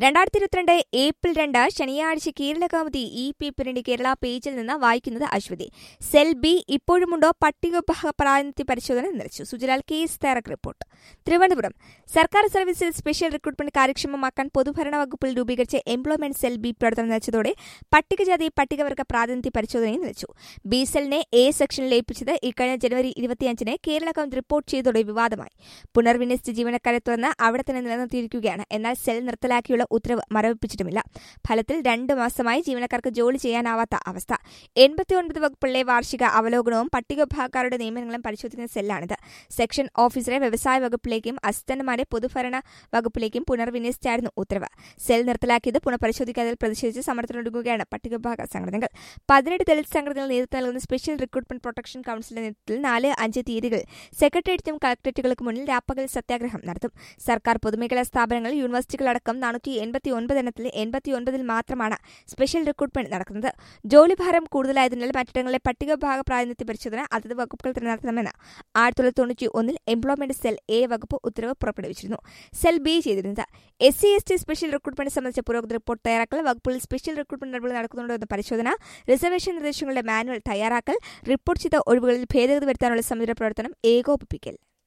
രണ്ടായിരത്തി ഇരുപത്തിരണ്ട് ഏപ്രിൽ രണ്ട് ശനിയാഴ്ച കേരള കൗമുദി ഇ പേപ്പറിന്റെ കേരള പേജിൽ നിന്ന് വായിക്കുന്നത് അശ്വതി സെൽ ബി ഇപ്പോഴുമുണ്ടോ പട്ടികവിഭാഗ പ്രാതിനിധ്യ പരിശോധന നിലച്ചു സുജലാൽ കേസ് തയ്യാറാക്കി റിപ്പോർട്ട് തിരുവനന്തപുരം സർക്കാർ സർവീസിൽ സ്പെഷ്യൽ റിക്രൂട്ട്മെന്റ് കാര്യക്ഷമമാക്കാൻ പൊതുഭരണ വകുപ്പിൽ രൂപീകരിച്ച എംപ്ലോയ്മെന്റ് സെൽ ബി പ്രവർത്തനം നിലച്ചതോടെ പട്ടികജാതി പട്ടികവർഗ പ്രാതിനിധ്യ പരിശോധനയും നിലച്ചു ബി സെല്ലിനെ എ സെക്ഷനിൽ ലയിപ്പിച്ചത് ഇക്കഴിഞ്ഞ ജനുവരി ഇരുപത്തിയഞ്ചിന് കേരള കൗമുദി റിപ്പോർട്ട് ചെയ്തതോടെ വിവാദമായി പുനർവിന്യസിച്ച ജീവനക്കാരെ തുറന്ന് അവിടെ തന്നെ നിലനിർത്തിയിരിക്കുകയാണ് എന്നാൽ സെൽ നിർത്തലാക്കിയുള്ള ഉത്തരവ് മരവിപ്പിച്ചിട്ടുമില്ല ഫലത്തിൽ രണ്ടു മാസമായി ജീവനക്കാർക്ക് ജോലി ചെയ്യാനാവാത്ത അവസ്ഥ എൺപത്തിയൊൻപത് വകുപ്പുകളിലെ വാർഷിക അവലോകനവും പട്ടികവിഭാഗക്കാരുടെ നിയമനങ്ങളും പരിശോധിക്കുന്ന സെല്ലാണിത് സെക്ഷൻ ഓഫീസറെ വ്യവസായ വകുപ്പിലേക്കും അസിസ്റ്റന്റുമാരെ പൊതുഭരണ വകുപ്പിലേക്കും പുനർവിന്യസിച്ചായിരുന്നു ഉത്തരവ് സെൽ നിർത്തലാക്കിയത് പുനഃപരിശോധിക്കാതിൽ പ്രതിഷേധിച്ച് സമരത്തിനൊടുങ്ങുകയാണ് പട്ടികവിഭാഗ സംഘടനകൾ പതിനെട്ട് ദളിത് സംഘടനകൾ നേതൃത്വം നൽകുന്ന സ്പെഷ്യൽ റിക്രൂട്ട്മെന്റ് പ്രൊട്ടക്ഷൻ കൌൺസിലിന്റെ നേതൃത്വത്തിൽ നാല് അഞ്ച് തീയതികളിൽ സെക്രട്ടേറിയറ്റിനും കളക്ടറേറ്റുകൾക്ക് മുന്നിൽ രാപ്പകൽ സത്യാഗ്രഹം നടത്തും സർക്കാർ പൊതുമേഖലാ സ്ഥാപനങ്ങൾ യൂണിവേഴ്സിറ്റികളടക്കം നാനൂറ്റി എൺപത്തി ഒൻപത് എണ്ണത്തിൽ എൺപത്തിയൊൻപതിൽ മാത്രമാണ് സ്പെഷ്യൽ റിക്രൂട്ട്മെന്റ് നടക്കുന്നത് ജോലിഭാരം കൂടുതലായതിനാൽ മറ്റിടങ്ങളിലെ പട്ടികവിഭാഗ പ്രാതിനിധ്യ പരിശോധന അതത് വകുപ്പുകൾ തന്നെ നടത്തണമെന്ന് ആയിരത്തി തൊള്ളായിരത്തി തൊണ്ണൂറ്റി ഒന്നിൽ എംപ്ലോയ്മെന്റ് സെൽ എ വകുപ്പ് ഉത്തരവ് പുറപ്പെടുവിച്ചിരുന്നു സെൽ ബി ചെയ്തിരുന്നത് S C S T special recruitment സംബന്ധിച്ച പുരോഗതി റിപ്പോർട്ട് തയ്യാറാക്കൽ വകുപ്പിൽ സ്പെഷ്യൽ റിക്രൂട്ട്മെന്റ് നടപടി നടക്കുന്നുണ്ടോ എന്ന പരിശോധന റിസർവേഷൻ നിർദ്ദേശങ്ങളുടെ മാനുവൽ തയ്യാറാക്കൽ റിപ്പോർട്ട് ചെയ്ത ഒഴിവുകളിൽ ഭേദഗതി വരുത്താനുള്ള സമിതിയുടെ പ്രവർത്തനം ഏകോപിപ്പിക്കൽ